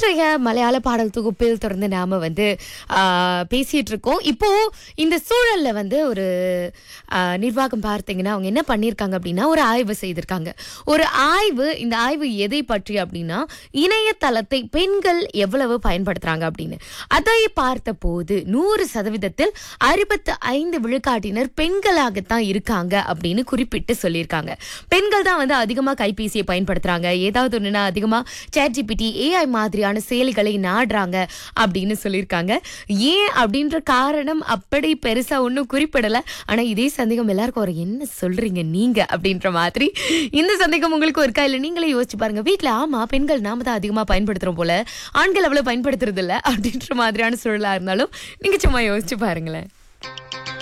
இன்றைய மலையாள பாடல் தொகுப்பில் தொடர்ந்து நாம வந்து ஆ, பேசிட்டு இருக்கோம் இப்போ இந்த சூழல்ல வந்து ஒரு ஆ, நிர்வாகம் பார்த்தீங்கன்னா அவங்க என்ன பண்ணியிருக்காங்க அப்படின்னா ஒரு ஆய்வு செய்திருக்காங்க ஒரு ஆய்வு இந்த ஆய்வு எதை பற்றி அப்படின்னா இணையதளத்தை பெண்கள் எவ்வளவு பயன்படுத்துறாங்க அப்படின்னு அதை பார்த்த போது நூறு சதவீதத்தில் அறுபத்து ஐந்து விழுக்காட்டினர் பெண்களாகத்தான் இருக்காங்க அப்படின்னு குறிப்பிட்டு சொல்லியிருக்காங்க பெண்கள் தான் வந்து அதிகமா கைபேசியை பயன்படுத்துறாங்க ஏதாவது ஒண்ணுனா அதிகமா சேட் ஜிபிடி ஏஐ மாதிரியான செயலிகளை நாடுறாங்க அப்படின்னு சொல்லியிருக்காங்க ஏன் அப்படின்ற காரணம் அப்படி பெருசா ஒன்றும் குறிப்பிடல ஆனா இதே சந்தேகம் எல்லாருக்கும் ஒரு என்ன சொல்றீங்க நீங்க அப்படின்ற மாதிரி இந்த சந்தேகம் உங்களுக்கு இருக்கா இல்ல நீங்களே யோசிச்சு பாருங்க வீட்ல ஆமா பெண்கள் நாம தான் அதிகமா பயன்படுத்துறோம் போல ஆண்கள் அவ்வளவு பயன்படுத்துறது இல்ல அப்படின்ற மாதிரியான சூழலா இருந்தாலும் நீங்க சும்மா யோசிச்சு பாருங்களேன்